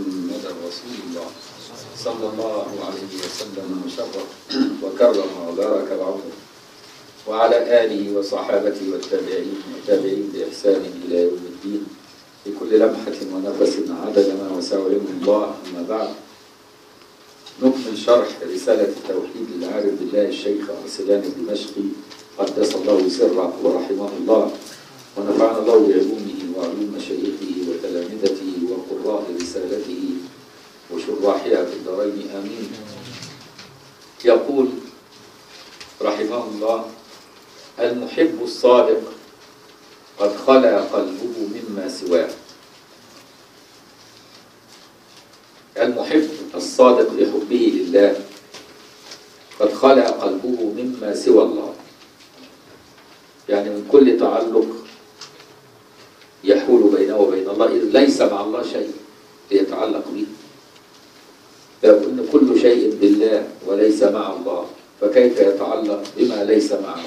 محمدا رسول الله صلى الله عليه وسلم وشرف وكرم وبارك العمر وعلى آله وصحابته والتابعين والتابعين بإحسان إلى يوم الدين بكل لمحة ونفس عدد ما وسع علم الله أما بعد نكمل شرح رسالة التوحيد للعارف بالله الشيخ أرسلان الدمشقي قدس الله سره ورحمه الله ونفعنا الله بعلومه وعلوم مشايخه وتلامذته وقراء رسالته وشراحها في الدارين آمين يقول رحمه الله المحب الصادق قد خلا قلبه مما سواه المحب الصادق لحبه لله قد خلع قلبه مما سوى الله يعني من كل تعلق يحول بينه وبين الله إذ ليس مع الله شيء ليتعلق به لو أن كل شيء بالله وليس مع الله فكيف يتعلق بما ليس معه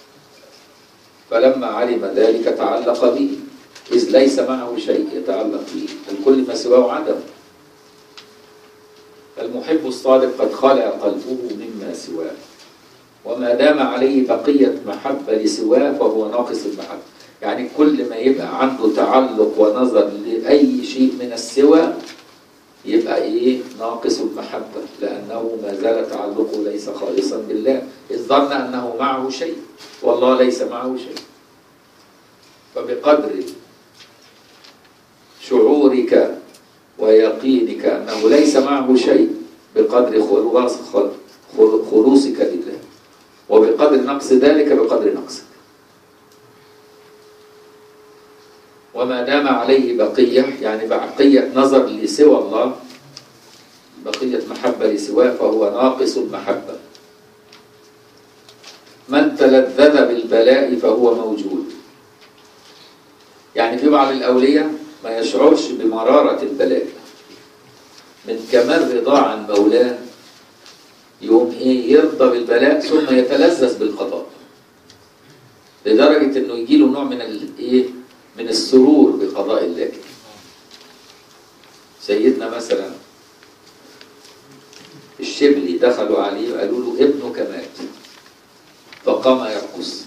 فلما علم ذلك تعلق به إذ ليس معه شيء يتعلق به الكل ما سواه عدم المحب الصادق قد خلع قلبه مما سواه وما دام عليه بقية محبة لسواه فهو ناقص المحبة يعني كل ما يبقى عنده تعلق ونظر لأي شيء من السوى يبقى إيه ناقص المحبة لأنه ما زال تعلقه ليس خالصا بالله إذ ظن أنه معه شيء والله ليس معه شيء فبقدر شعورك ويقينك أنه ليس معه شيء بقدر خلاص خلوصك لله وبقدر نقص ذلك بقدر نقصك وما دام عليه بقية يعني بقية نظر لسوى الله بقية محبة لسواه فهو ناقص المحبة من تلذذ بالبلاء فهو موجود يعني في بعض الأولياء ما يشعرش بمرارة البلاء من كمال رضا عن مولاه يقوم ايه يرضى بالبلاء ثم يتلذذ بالقضاء لدرجة انه يجي له نوع من الايه من السرور بقضاء الله سيدنا مثلا الشبلي دخلوا عليه وقالوا له ابنك مات فقام يرقص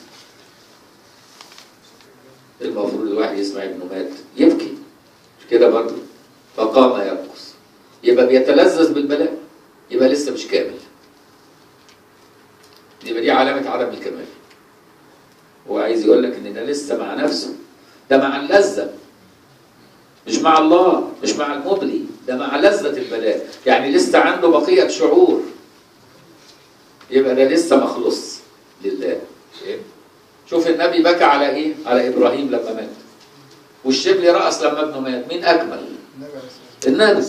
المفروض الواحد يسمع ابنه مات يبكي مش كده برضه فقام يرقص يبقى بيتلذذ بالبلاء يبقى لسه مش كامل يبقى دي علامة عدم الكمال هو عايز يقول لك ان ده لسه مع نفسه ده مع اللذة مش مع الله مش مع المبلي ده مع لذة البلاء يعني لسه عنده بقية شعور يبقى ده لسه مخلص لله شوف النبي بكى على ايه على ابراهيم لما مات والشبلي رأس لما ابنه مات مين اكمل النبي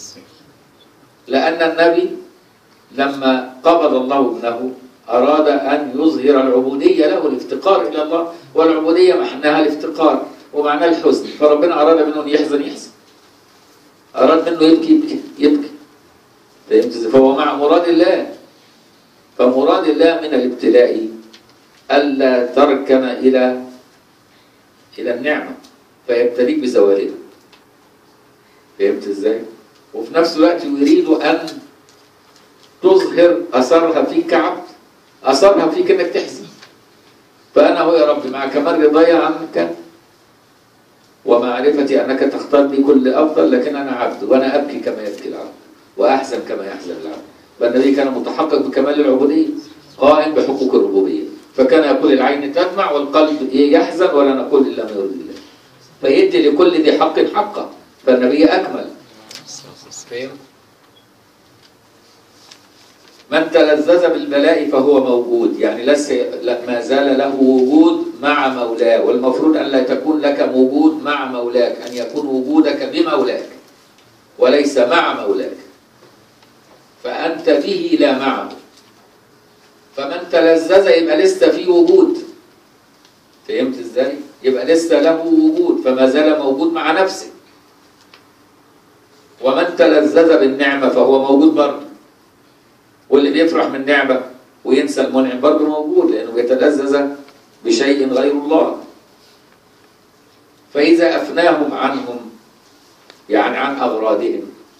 لأن النبي لما قبض الله ابنه أراد أن يظهر العبودية له الافتقار إلى الله والعبودية معناها الافتقار ومعناها الحزن فربنا أراد منه أن يحزن يحزن أراد منه يبكي يبكي يبكي فهمت فهو مع مراد الله فمراد الله من الابتلاء ألا تركن إلى إلى النعمة فيبتليك بزوالها فهمت ازاي؟ وفي نفس الوقت يريد أن تظهر أثرها فيك كعبد أثرها فيك إنك تحزن فأنا هو يا رب مع كمال رضايا عنك ومعرفتي أنك تختار لي كل أفضل لكن أنا عبد وأنا أبكي كما يبكي العبد وأحزن كما يحزن العبد فالنبي كان متحقق بكمال العبودية قائم بحقوق الربوبية فكان يقول العين تدمع والقلب يحزن ولا نقول إلا ما يرضي الله فيدي لكل ذي حق حقه فالنبي أكمل فهم؟ من تلذذ بالبلاء فهو موجود يعني لس ما زال له وجود مع مولاه والمفروض أن لا تكون لك وجود مع مولاك أن يكون وجودك بمولاك وليس مع مولاك فأنت به لا معه فمن تلذذ يبقى لسه في وجود فهمت ازاي؟ يبقى لسه له وجود فما زال موجود مع نفسه ومن تلذذ بالنعمة فهو موجود برضه واللي بيفرح من نعمة وينسى المنعم برضه موجود لأنه بيتلذذ بشيء غير الله فإذا أفناهم عنهم يعني عن أغراضهم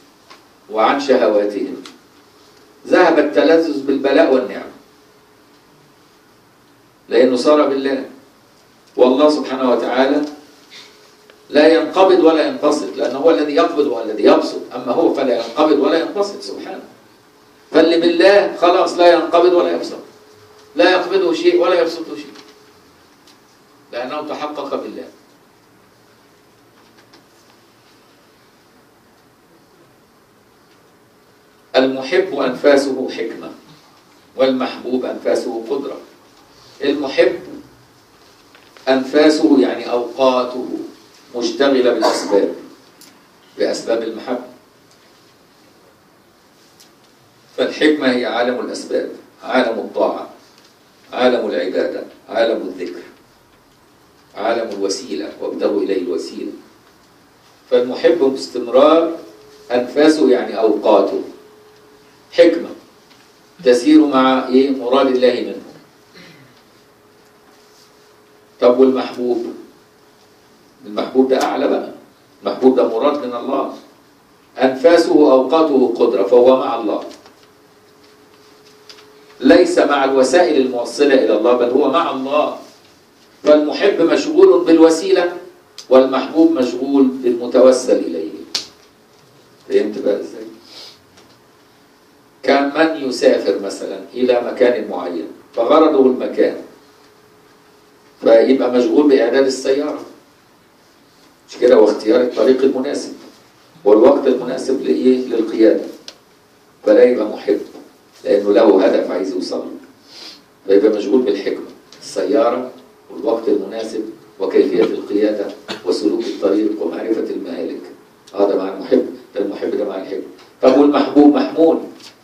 وعن شهواتهم ذهب التلذذ بالبلاء والنعم لأنه صار بالله والله سبحانه وتعالى لا ينقبض ولا ينبسط لأنه هو الذي يقبض وهو الذي يبسط أما هو فلا ينقبض ولا ينبسط سبحانه فاللي بالله خلاص لا ينقبض ولا يبسط لا يقبضه شيء ولا يبسطه شيء لأنه تحقق بالله المحب أنفاسه حكمة والمحبوب أنفاسه قدرة المحب أنفاسه يعني أوقاته مشتغلة بالأسباب بأسباب المحبة فالحكمة هي عالم الأسباب عالم الطاعة عالم العبادة عالم الذكر عالم الوسيلة وابتغوا إليه الوسيلة فالمحب باستمرار أنفاسه يعني أوقاته حكمة تسير مع إيه مراد الله منه طب والمحبوب المحبوب ده أعلى بقى المحبوب ده مراد من الله أنفاسه أوقاته قدرة فهو مع الله ليس مع الوسائل الموصلة إلى الله بل هو مع الله فالمحب مشغول بالوسيلة والمحبوب مشغول بالمتوسل إليه فهمت بقى إزاي؟ كان من يسافر مثلا إلى مكان معين فغرضه المكان فيبقى مشغول بإعداد السيارة مش كده واختيار الطريق المناسب والوقت المناسب لإيه؟ للقيادة فلا يبقى محب لأنه له هدف عايز يوصل له فيبقى مشغول بالحكمة السيارة والوقت المناسب وكيفية القيادة وسلوك الطريق ومعرفة المهالك هذا مع المحب ده المحب ده مع الحكمة طب والمحبوب محمول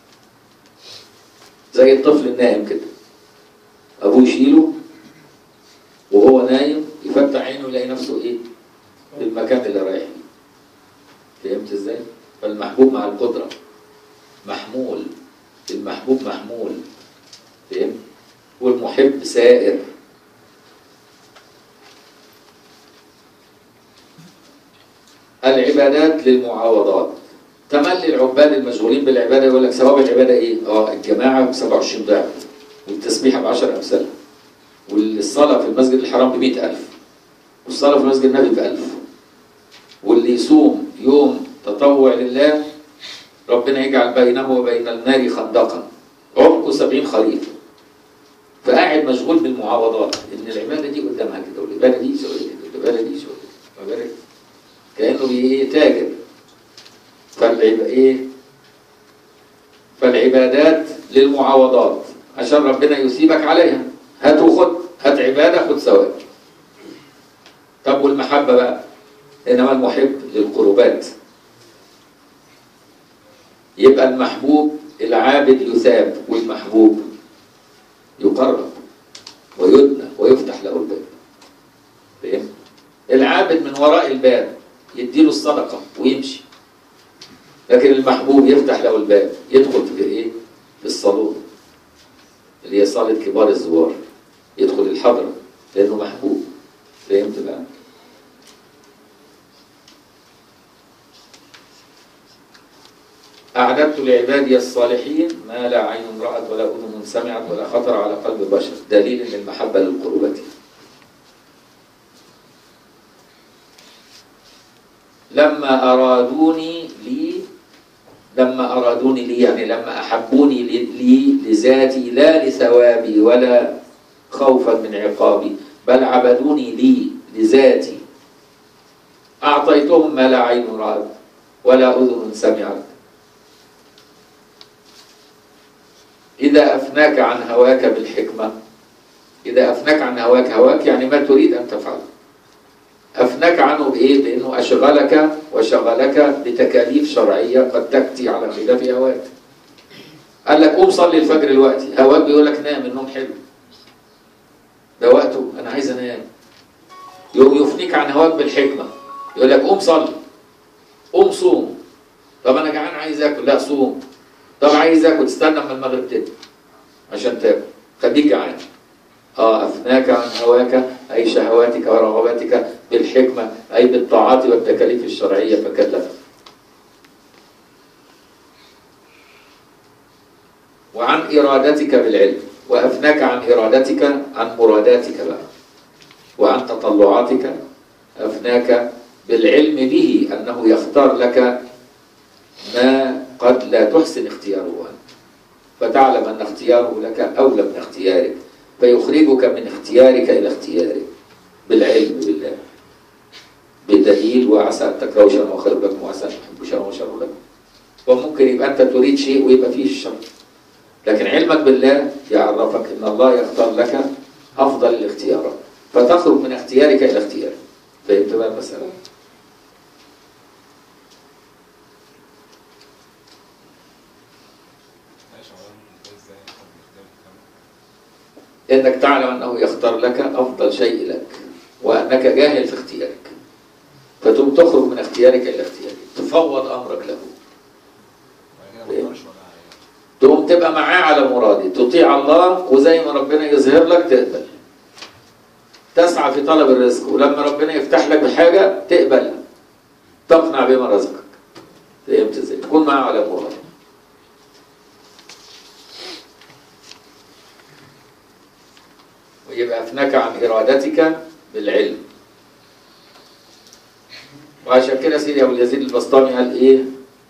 زي الطفل النائم كده أبوه يشيله وهو نايم يفتح عينه يلاقي نفسه إيه في المكان اللي رايح فيه فهمت ازاي؟ فالمحبوب مع القدرة محمول المحبوب محمول فهمت؟ والمحب سائر العبادات للمعاوضات تملي العباد المشغولين بالعبادة يقول لك ثواب العبادة ايه؟ اه الجماعة ب 27 ضعف والتسبيحة ب 10 أمثالها والصلاة في المسجد الحرام ب 100000 والصلاة في المسجد النبي ب 1000 واللي يصوم يوم تطوع لله ربنا يجعل بينه وبين النار خندقا عمقه 70 خريف فقاعد مشغول بالمعاوضات ان العباده دي قدامها كده والعباده دي شويه والعباده دي شويه كانه بيتاجر فالعب ايه فالعبادات للمعاوضات عشان ربنا يثيبك عليها هات وخد هات عباده خد ثواب طب والمحبه بقى انما المحب للقربات يبقى المحبوب العابد يثاب والمحبوب يقرب ويدنى ويفتح له الباب فهمت العابد من وراء الباب يديله الصدقه ويمشي لكن المحبوب يفتح له الباب يدخل في ايه في الصالون اللي هي صاله كبار الزوار يدخل الحضره لانه محبوب فهمت بقى أعددت لعبادي الصالحين ما لا عين رأت ولا أذن سمعت ولا خطر على قلب بشر دليل أن المحبة للقربة لما أرادوني لي لما أرادوني لي يعني لما أحبوني لي لذاتي لا لثوابي ولا خوفا من عقابي بل عبدوني لي لذاتي أعطيتهم ما لا عين رأت ولا أذن سمعت إذا أفناك عن هواك بالحكمة إذا أفناك عن هواك هواك يعني ما تريد أن تفعله أفناك عنه بإيه؟ بأنه أشغلك وشغلك بتكاليف شرعية قد تأتي على خلاف هواك قال لك قوم صلي الفجر دلوقتي هواك بيقول لك نام النوم حلو ده وقته أنا عايز أنام يوم يفنيك عن هواك بالحكمة يقول لك قوم صلي قوم صوم طب أنا جعان عايز آكل لا صوم طب عايز اكل استنى اما المغرب تبدا عشان تاكل خليك جعان اه افناك عن هواك اي شهواتك ورغباتك بالحكمه اي بالطاعات والتكاليف الشرعيه فكلفك عن إرادتك بالعلم وأفناك عن إرادتك عن مراداتك بقى وعن تطلعاتك أفناك بالعلم به أنه يختار لك ما قد لا تحسن اختياره أنت فتعلم أن اختياره لك أولى من اختيارك فيخرجك من اختيارك إلى اختيارك بالعلم بالله بالدليل وعسى أن تكرهوا شيئا وخير لكم وعسى أن تحبوا شيئا وشر لكم وممكن يبقى أنت تريد شيء ويبقى فيه الشر لكن علمك بالله يعرفك أن الله يختار لك أفضل الاختيارات فتخرج من اختيارك إلى اختيارك فهمت بقى المسألة؟ ماشي هو ده ازاي حد يختار الكلام انك تعلم انه يختار لك افضل شيء لك وانك جاهل في اختيارك فتقوم تخرج من اختيارك الى اختيارك تفوض امرك له وبعد كده ما اقدرش ولا عليه تقوم تبقى معاه على مرادي تطيع الله وزي ما ربنا يظهر لك تقبل تسعى في طلب الرزق ولما ربنا يفتح لك بحاجه تقبلها تقنع بما رزقك فهمت ازاي تكون معاه على مرادي ويبقى افناك عن ارادتك بالعلم وعشان كده سيدي ابو اليزيد البسطامي قال ايه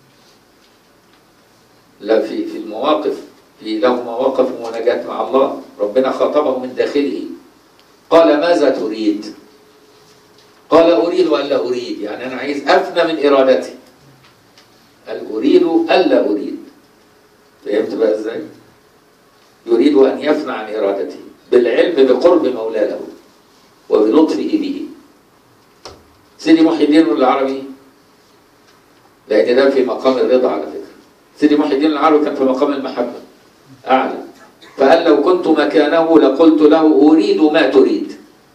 لا في في المواقف في له مواقف ومناجاة مع الله ربنا خاطبه من داخله قال ماذا تريد قال أريد وألا أريد يعني أنا عايز أفنى من إرادتي قال أريد ألا أريد فهمت بقى إزاي يريد أن يفنى عن إرادته بالعلم بقرب مولاه له وبلطفه به سيدي محي الدين العربي لأن ده في مقام الرضا على فكرة سيدي محي الدين العربي كان في مقام المحبة أعلى فقال لو كنت مكانه لقلت له أريد ما تريد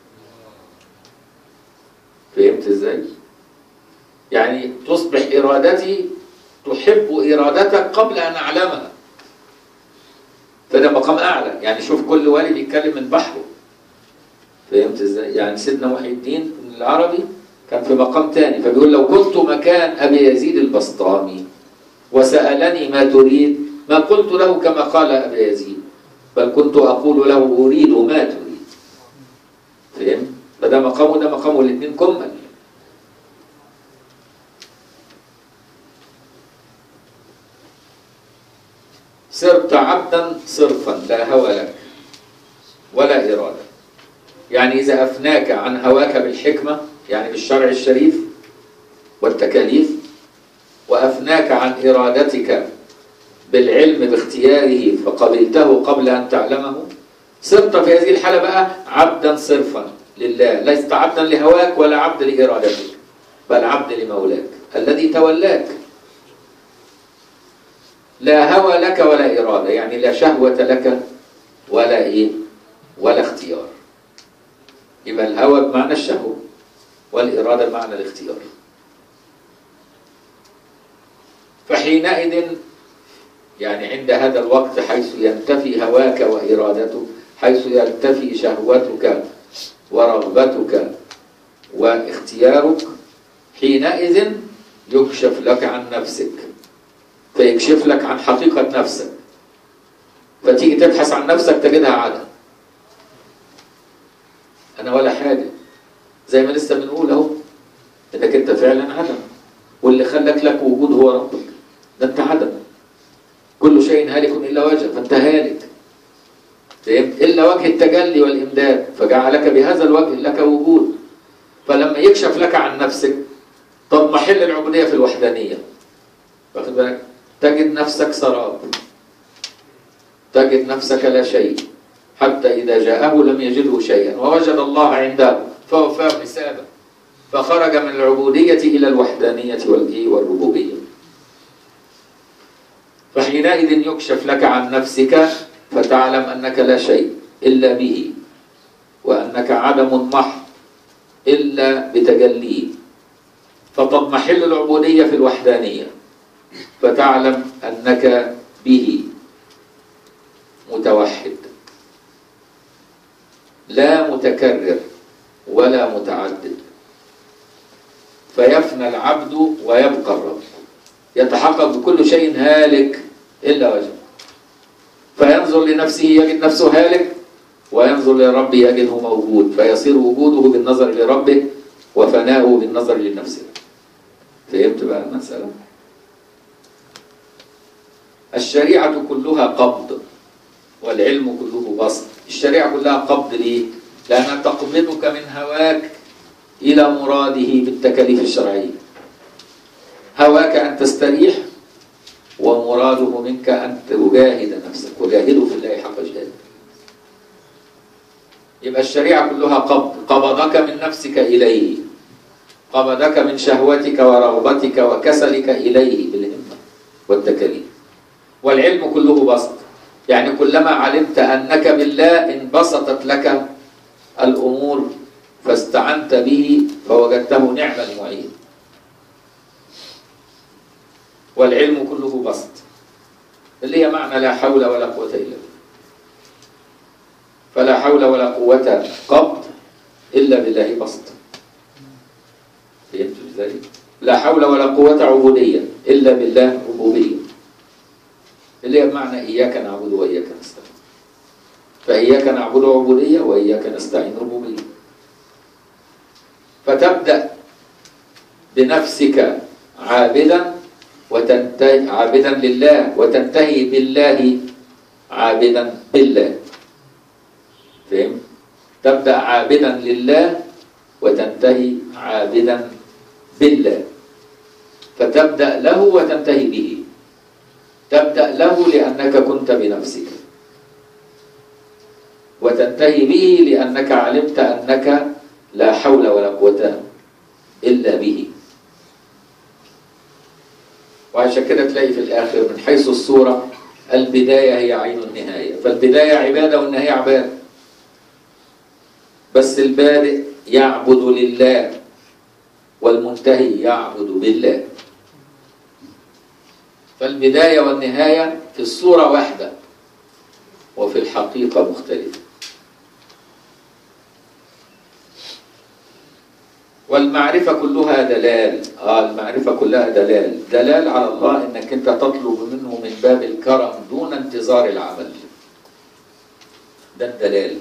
فهمت ازاي؟ يعني تصبح إرادتي تحب إرادتك قبل أن أعلمها فده مقام أعلى يعني شوف كل والي بيتكلم من بحره فهمت ازاي؟ يعني سيدنا محي الدين العربي كان في مقام تاني فبيقول لو كنت مكان أبي يزيد البسطامي وسألني ما تريد ما قلت له كما قال أبي يزيد بل كنت أقول له أريد ما تريد فهم؟ فده مقامه ده مقامه الاثنين كمل صرت عبدا صرفا لا هوى لك ولا إرادة يعني إذا أفناك عن هواك بالحكمة يعني بالشرع الشريف والتكاليف وأفناك عن إرادتك بالعلم باختياره فقبلته قبل أن تعلمه صرت في هذه الحالة بقى عبدا صرفا لله لست عبدا لهواك ولا عبد لإرادتك بل عبد لمولاك الذي تولاك لا هوى لك ولا إرادة يعني لا شهوة لك ولا إيه ولا اختيار يبقى الهوى بمعنى الشهوة والإرادة بمعنى الاختيار فحينئذ يعني عند هذا الوقت حيث ينتفي هواك وإرادتك حيث ينتفي شهوتك ورغبتك واختيارك حينئذ يكشف لك عن نفسك فيكشف لك عن حقيقة نفسك فتيجي تبحث عن نفسك تجدها عدم أنا ولا حاجة زي ما لسه بنقول أهو إنك أنت فعلا عدم واللي خلك لك وجود هو ربك ده أنت عدم كل شيء هالك إلا وجهه فأنت هالك فهمت؟ إلا وجه التجلي والإمداد فجعلك بهذا الوجه لك وجود فلما يكشف لك عن نفسك طب محل العبودية في الوحدانية واخد بالك تجد نفسك سراب تجد نفسك لا شيء حتى إذا جاءه لم يجده شيئا ووجد الله عنده فوفاه حسابه فخرج من العبودية إلى الوحدانية والإيه والربوبية فحينئذ يكشف لك عن نفسك فتعلم أنك لا شيء إلا به وأنك عدم محض إلا بتجليه فتضمحل العبودية في الوحدانية فتعلم أنك به متوحد لا متكرر ولا متعدد فيفنى العبد ويبقى الرب يتحقق بكل شيء هالك إلا وجهه فينظر لنفسه يجد نفسه هالك وينظر لربه يجده موجود فيصير وجوده بالنظر لربه وفناؤه بالنظر لنفسه فهمت بقى المسألة؟ الشريعة كلها قبض والعلم كله بسط الشريعة كلها قبض ليه؟ لأنها تقبضك من هواك إلى مراده بالتكاليف الشرعية هواك أن تستريح ومراده منك أن تجاهد نفسك وجاهدوا في الله حق جهاده يبقى الشريعة كلها قبض قبضك من نفسك إليه قبضك من شهوتك ورغبتك وكسلك إليه بالهمة والتكاليف والعلم كله بسط يعني كلما علمت أنك بالله انبسطت لك الأمور فاستعنت به فوجدته نعم المعين والعلم كله بسط اللي هي معنى لا حول ولا قوة إلا بالله فلا حول ولا قوة قبض إلا بالله بسط فهمت ازاي؟ لا حول ولا قوة عبودية إلا بالله ربوبية اللي هي بمعنى إياك نعبد وإياك نستعين فإياك نعبد عبودية وإياك نستعين ربوبية فتبدأ بنفسك عابدا وتنتهي عابدا لله وتنتهي بالله عابدا بالله فهم؟ تبدأ عابدا لله وتنتهي عابدا بالله فتبدأ له وتنتهي به تبدأ له لأنك كنت بنفسك وتنتهي به لأنك علمت أنك لا حول ولا قوة إلا به وعشان كده تلاقي في الآخر من حيث الصورة البداية هي عين النهاية فالبداية عبادة والنهاية عبادة بس البادئ يعبد لله والمنتهي يعبد بالله فالبداية والنهاية في الصورة واحدة وفي الحقيقة مختلفة والمعرفة كلها دلال آه المعرفة كلها دلال دلال على الله انك انت تطلب منه من باب الكرم دون انتظار العمل ده الدلال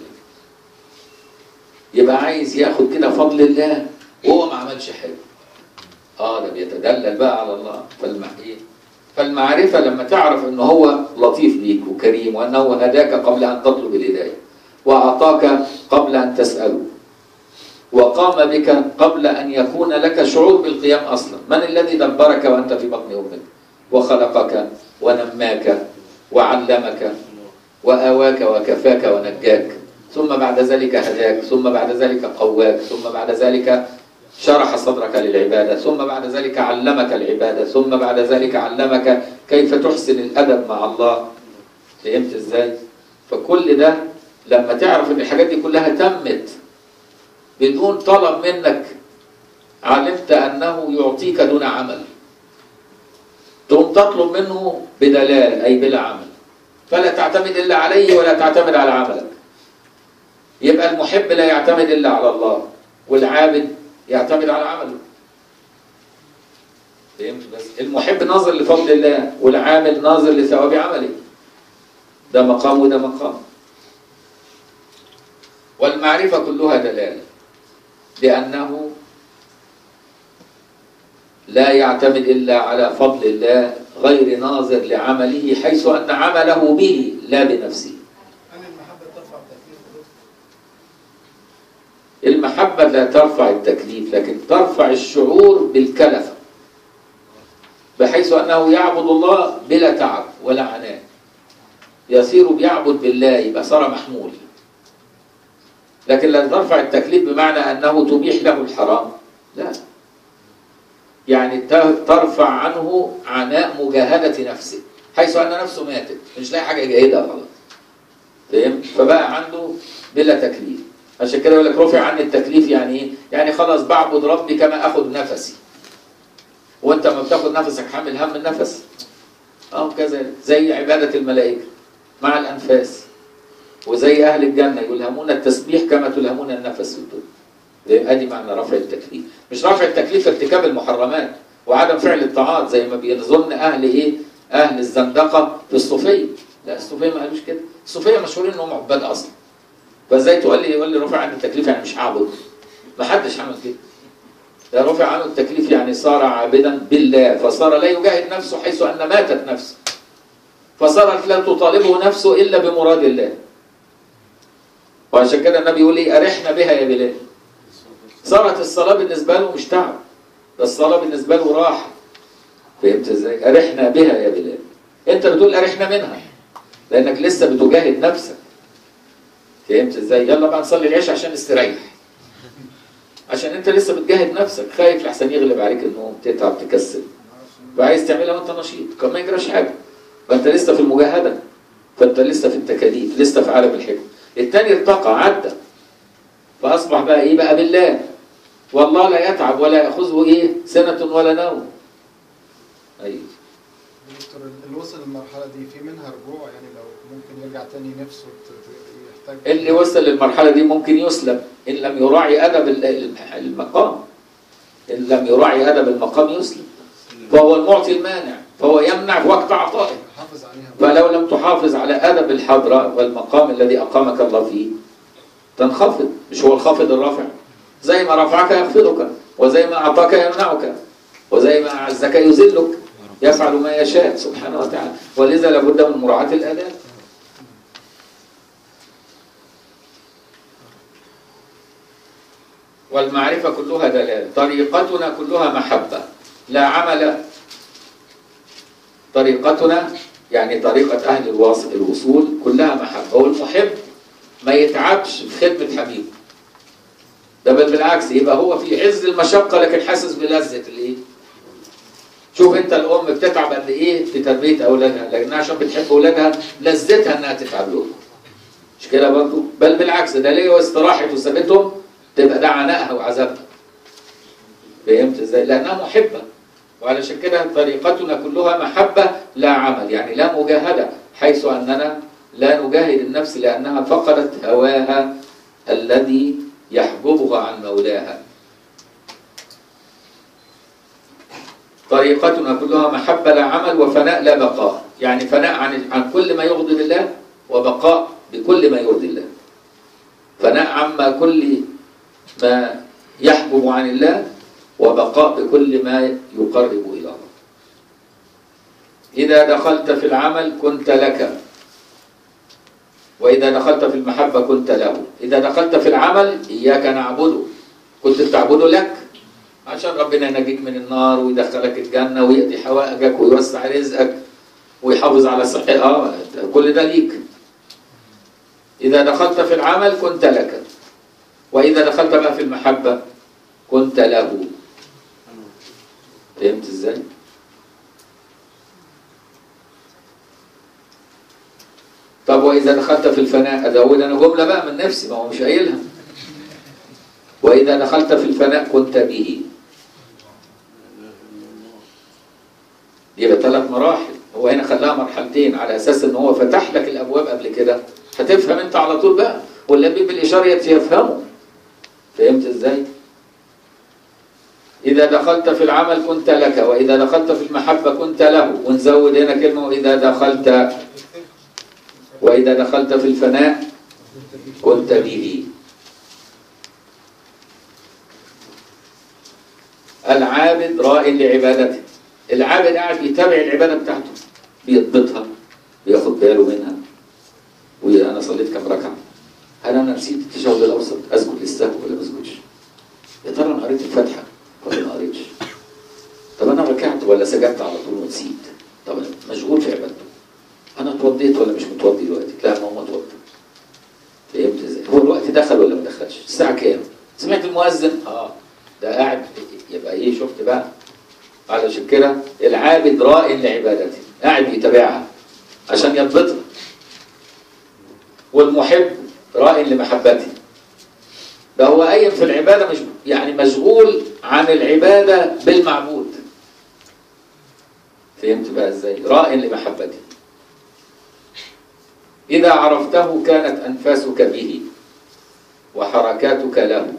يبقى عايز ياخد كده فضل الله وهو ما عملش حاجه اه ده بيتدلل بقى على الله فالم... إيه؟ فالمعرفه لما تعرف ان هو لطيف بيك وكريم وانه هداك قبل ان تطلب الهدايه واعطاك قبل ان تساله وقام بك قبل ان يكون لك شعور بالقيام اصلا من الذي دبرك وانت في بطن امك وخلقك ونماك وعلمك واواك وكفاك ونجاك ثم بعد ذلك هداك ثم بعد ذلك قواك ثم بعد ذلك شرح صدرك للعبادة ثم بعد ذلك علمك العبادة ثم بعد ذلك علمك كيف تحسن الأدب مع الله فهمت ازاي؟ فكل ده لما تعرف ان الحاجات دي كلها تمت بدون طلب منك علمت انه يعطيك دون عمل تقوم تطلب منه بدلال اي بلا عمل فلا تعتمد الا عليه ولا تعتمد على عملك يبقى المحب لا يعتمد الا على الله والعابد يعتمد على عمله فهمت بس المحب ناظر لفضل الله والعامل ناظر لثواب عمله ده مقام وده مقام والمعرفة كلها دلالة لأنه لا يعتمد إلا على فضل الله غير ناظر لعمله حيث أن عمله به لا بنفسه هل المحبة ترفع التكليف؟ المحبة لا ترفع التكليف لكن ترفع الشعور بالكلفة بحيث أنه يعبد الله بلا تعب ولا عناء يصير بيعبد بالله يبقى صار محمول لكن لا ترفع التكليف بمعنى أنه تبيح له الحرام لا يعني ت- ترفع عنه عناء مجاهدة نفسه حيث أن نفسه ماتت مش لاقي حاجة يجاهدها خلاص فهمت فبقى عنده بلا تكليف عشان كده يقول لك رفع عني التكليف يعني ايه؟ يعني خلاص بعبد ربي كما اخذ نفسي وانت ما بتاخد نفسك حامل هم النفس اه كذلك زي عبادة الملائكة مع الأنفاس وزي أهل الجنة يلهمون التسبيح كما تلهمون النفس في الدنيا ده ادي معنى رفع التكليف مش رفع التكليف ارتكاب المحرمات وعدم فعل الطاعات زي ما بيظن اهل ايه اهل الزندقه في الصوفيه لا الصوفيه ما قالوش كده الصوفيه مشهورين انهم عباد اصلا فازاي تقول لي يقول لي رفع عني التكليف يعني مش هعبد ما حدش عمل كده ده رفع عنه التكليف يعني صار عابدا بالله فصار لا يجاهد نفسه حيث ان ماتت نفسه فصارت لا تطالبه نفسه الا بمراد الله وعشان كده النبي يقول لي ارحنا بها يا بلال صارت الصلاه بالنسبه له مش تعب ده الصلاه بالنسبه له راحه فهمت ازاي ارحنا بها يا بلال انت بتقول ارحنا منها لانك لسه بتجاهد نفسك فهمت ازاي يلا بقى نصلي العشاء عشان نستريح عشان انت لسه بتجاهد نفسك خايف لحسن يغلب عليك النوم تتعب تكسل فعايز تعملها وانت نشيط كان ما يجراش حاجه فانت لسه في المجاهده فانت لسه في التكاليف لسه في عالم الحكم التاني ارتقى عدى فاصبح بقى ايه بقى بالله والله لا يتعب ولا ياخذه ايه سنه ولا نوم ايوه دكتور اللي وصل للمرحله دي في منها رجوع يعني لو ممكن يرجع تاني نفسه ت- ت- يحتاج اللي وصل للمرحلة دي ممكن يسلب إن لم يراعي أدب ال- ال- المقام إن لم يراعي أدب المقام يسلب فهو المعطي المانع فهو يمنع في وقت عطائه حافظ عليها فلو لم تحافظ على أدب الحضرة والمقام الذي أقامك الله فيه تنخفض مش هو الخافض الرافع زي ما رفعك يخفضك وزي ما أعطاك يمنعك وزي ما أعزك يذلك يفعل ما يشاء سبحانه وتعالى ولذا لابد من مراعاة الآداب والمعرفة كلها دلالة طريقتنا كلها محبة لا عمل طريقتنا يعني طريقة أهل الواص- الوصول كلها محبة والمحب ما يتعبش في خدمة حبيبه ده بل بالعكس يبقى هو في عز المشقة لكن حاسس بلذة الإيه؟ شوف أنت الأم بتتعب قد إيه في تربية أولادها لأنها عشان بتحب أولادها لذتها إنها تتعب لهم مش كده برضه بل بالعكس ده ليه واستراحت وسابتهم تبقى ده عنائها وعذابها فهمت ازاي؟ لأنها محبة وعلشان كده طريقتنا كلها محبة لا عمل يعني لا مجاهدة حيث أننا لا نجاهد النفس لأنها فقدت هواها الذي يحجبها عن مولاها طريقتنا كلها محبة لا عمل وفناء لا بقاء يعني فناء عن عن كل ما يغضب الله وبقاء بكل ما يرضي الله فناء عما كل ما يحجب عن الله وبقاء بكل ما يقرب إلى الله إذا دخلت في العمل كنت لك وإذا دخلت في المحبة كنت له إذا دخلت في العمل إياك نعبده كنت بتعبده لك عشان ربنا ينجيك من النار ويدخلك الجنة ويقضي حوائجك ويوسع رزقك ويحافظ على صحتك آه كل ده ليك إذا دخلت في العمل كنت لك وإذا دخلت بقى في المحبة كنت له فهمت ازاي؟ طب وإذا دخلت في الفناء أزود أنا جملة بقى من نفسي ما هو مش قايلها وإذا دخلت في الفناء كنت به يبقى ثلاث مراحل هو هنا خلاها مرحلتين على أساس إن هو فتح لك الأبواب قبل كده هتفهم أنت على طول بقى واللبيب بالإشارة يفهمه فهمت إزاي؟ إذا دخلت في العمل كنت لك وإذا دخلت في المحبة كنت له ونزود هنا كلمة وإذا دخلت وإذا دخلت في الفناء كنت به العابد راء لعبادته العابد قاعد بيتابع العبادة بتاعته بيضبطها بياخد باله منها وأنا صليت كم ركعة هل أنا نسيت التشهد الأوسط أسجد للسهو ولا ما أسجدش يا ترى أنا قريت الفاتحة ولا ما قريتش طب أنا ركعت ولا سجدت على طول ونسيت طب أنا مشغول في عبادته انا اتوضيت ولا مش متوضي دلوقتي لا ما هو متوضي فهمت ازاي هو الوقت دخل ولا ما دخلش الساعه كام سمعت المؤذن اه ده قاعد يبقى ايه شفت بقى علشان كده العابد راء لعبادته قاعد بيتابعها عشان يضبطها والمحب راء لمحبته ده هو قايم في العباده مش يعني مشغول عن العباده بالمعبود فهمت بقى ازاي راء لمحبته إذا عرفته كانت أنفاسك به وحركاتك له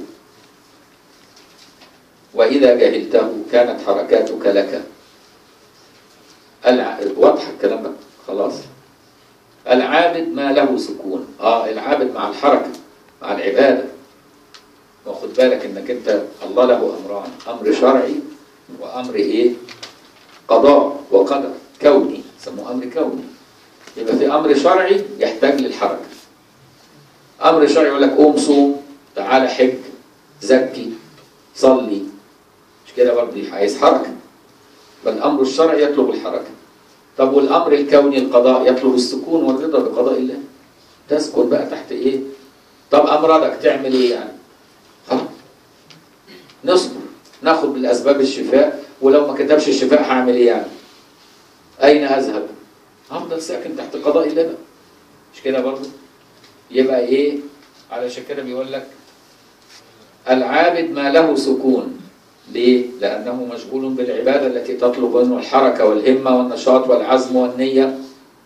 وإذا جهلته كانت حركاتك لك الع... واضح الكلام ده خلاص العابد ما له سكون اه العابد مع الحركة مع العبادة واخد بالك انك انت الله له امران امر شرعي وامر ايه قضاء وقدر كوني سموه امر كوني يبقى في امر شرعي يحتاج للحركه امر شرعي يقول لك قوم صوم تعالى حج زكي صلي مش كده برضه عايز حركه فالامر الشرعي يطلب الحركه طب والامر الكوني القضاء يطلب السكون والرضا بقضاء الله تسكن بقى تحت ايه طب امراضك تعمل ايه يعني خلاص نصبر ناخد بالاسباب الشفاء ولو ما كتبش الشفاء هعمل ايه يعني اين اذهب افضل ساكن تحت قضاء الله بقى مش كده برضه يبقى ايه علشان كده بيقول لك العابد ما له سكون ليه؟ لأنه مشغول بالعبادة التي تطلب منه الحركة والهمة والنشاط والعزم والنية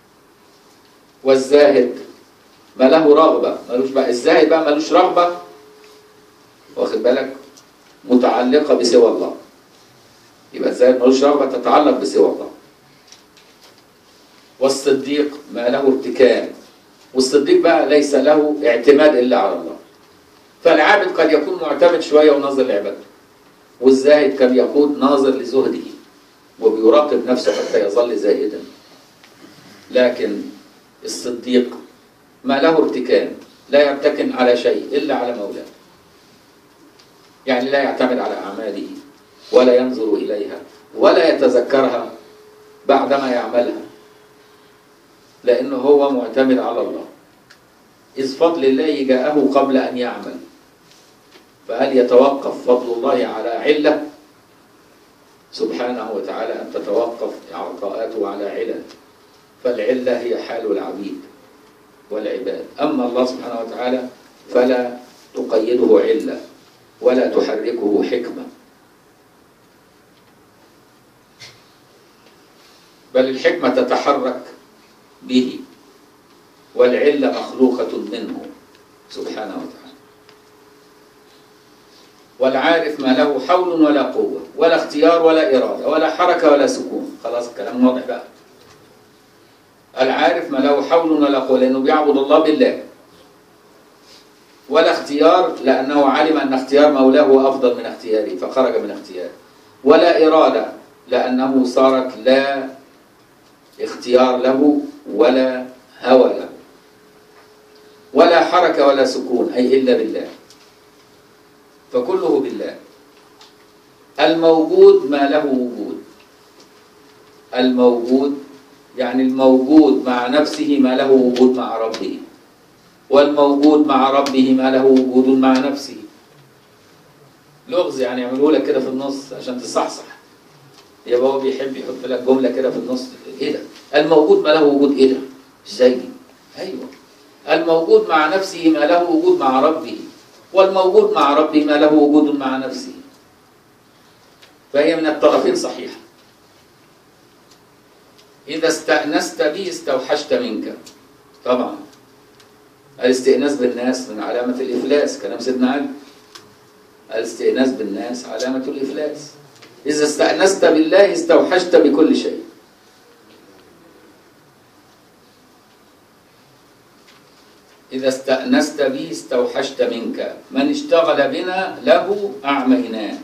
والزاهد ما له رغبة ملوش بقى الزاهد بقى ملوش رغبة واخد بالك متعلقة بسوى الله يبقى الزاهد ملوش رغبة تتعلق بسوى الله والصديق ما له ارتكان والصديق بقى ليس له اعتماد إلا على الله فالعابد قد يكون معتمد شوية وناظر لعبادته والزاهد قد يكون ناظر لزهده وبيراقب نفسه حتى يظل زاهدا لكن الصديق ما له ارتكان لا يرتكن على شيء إلا على مولاه يعني لا يعتمد على أعماله ولا ينظر إليها ولا يتذكرها بعدما يعملها لأنه هو معتمد على الله إذ فضل الله جاءه قبل أن يعمل فهل يتوقف فضل الله على علة سبحانه وتعالى أن تتوقف عطاءاته على علل فالعلة هي حال العبيد والعباد أما الله سبحانه وتعالى فلا تقيده علة ولا تحركه حكمة بل الحكمة تتحرك به والعلة مخلوقة منه سبحانه وتعالى والعارف ما له حول ولا قوة ولا اختيار ولا إرادة ولا حركة ولا سكون خلاص الكلام واضح بقى العارف ما له حول ولا قوة لأنه بيعبد الله بالله ولا اختيار لأنه علم أن اختيار مولاه هو أفضل من اختياره فخرج من اختياره ولا إرادة لأنه صارت لا اختيار له ولا هوى له ولا حركة ولا سكون أي إلا بالله فكله بالله الموجود ما له وجود الموجود يعني الموجود مع نفسه ما له وجود مع ربه والموجود مع ربه ما له وجود مع نفسه لغز يعني يعملوا لك كده في النص عشان تصحصح يبقى هو بيحب يحط لك جمله كده في النص ايه ده الموجود ما له وجود ايه ده ازاي دي ايوه الموجود مع نفسه ما له وجود مع ربه والموجود مع ربه ما له وجود مع نفسه فهي من الطرفين صحيحة إذا استأنست به استوحشت منك طبعا الاستئناس بالناس من علامة الإفلاس كلام سيدنا علي الاستئناس بالناس علامة الإفلاس إذا استأنست بالله استوحشت بكل شيء إذا استأنست به استوحشت منك من اشتغل بنا له أعميناه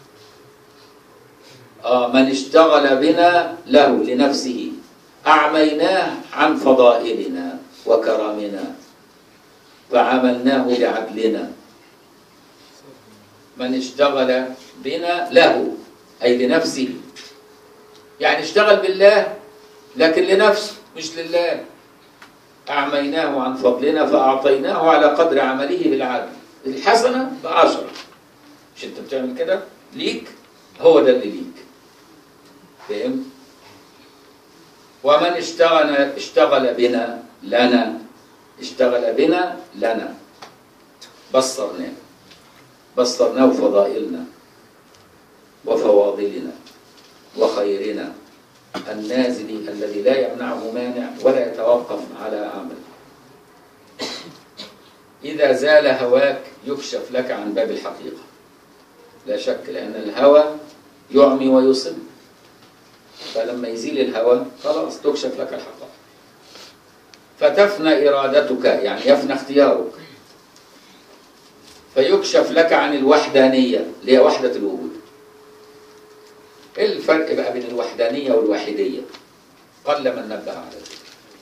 آه من اشتغل بنا له لنفسه أعميناه عن فضائلنا وكرامنا فعملناه لعدلنا من اشتغل بنا له أي لنفسه يعني اشتغل بالله لكن لنفسه مش لله أعميناه عن فضلنا فأعطيناه على قدر عمله بالعدل الحسنة بعشرة مش أنت بتعمل كده ليك هو ده اللي ليك فهمت ومن اشتغل اشتغل بنا لنا اشتغل بنا لنا بصرناه بصرناه فضائلنا وفواضلنا وخيرنا النازل الذي لا يمنعه مانع ولا يتوقف على عمل إذا زال هواك يكشف لك عن باب الحقيقة لا شك لأن الهوى يعمي ويصم فلما يزيل الهوى خلاص تكشف لك الحقائق فتفنى إرادتك يعني يفنى اختيارك فيكشف لك عن الوحدانية اللي هي وحدة الوجود ايه الفرق بقى بين الوحدانية والواحدية قل من نبه على ذلك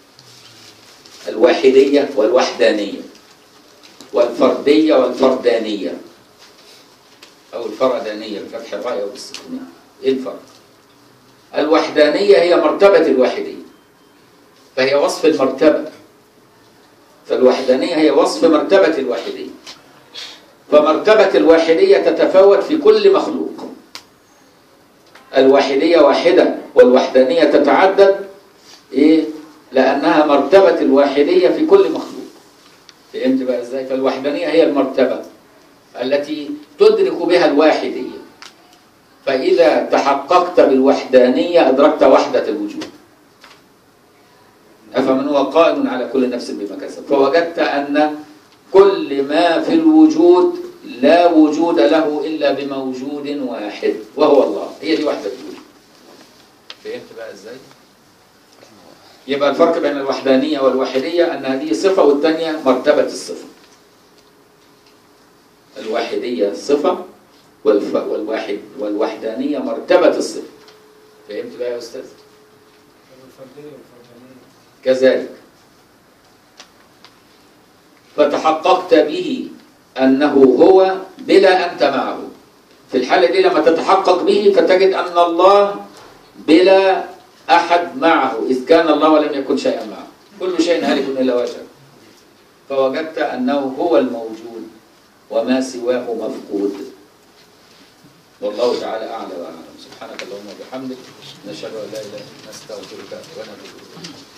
الواحدية والوحدانية والفردية والفردانية أو الفردانية بفتح الراء أو بالسكون إيه الفرق؟ الوحدانية هي مرتبة الواحدية فهي وصف المرتبة فالوحدانية هي وصف مرتبة الواحدية فمرتبة الواحدية تتفاوت في كل مخلوق الواحدية واحدة والوحدانية تتعدد إيه؟ لأنها مرتبة الواحدية في كل مخلوق فهمت بقى إزاي؟ فالوحدانية هي المرتبة التي تدرك بها الواحدية فإذا تحققت بالوحدانية أدركت وحدة الوجود أفمن هو قائم على كل نفس بما كسب فوجدت أن كل ما في الوجود لا وجود له إلا بموجود واحد وهو الله هي دي وحدة الوجود فهمت بقى إزاي؟ يبقى الفرق بين الوحدانية والواحدية أن هذه صفة والثانية مرتبة الصفة الواحدية صفة والف... والواحد والوحدانية مرتبة الصفة فهمت بقى يا أستاذ؟ الفردية والفردانية كذلك فتحققت به أنه هو بلا أنت معه في الحالة دي لما تتحقق به فتجد أن الله بلا أحد معه إذ كان الله ولم يكن شيئا معه كل شيء هالك إلا وجهه فوجدت أنه هو الموجود وما سواه مفقود والله تعالى أعلى وأعلم سبحانك اللهم وبحمدك نشهد أن لا إله إلا أنت نستغفرك ونتوب إليك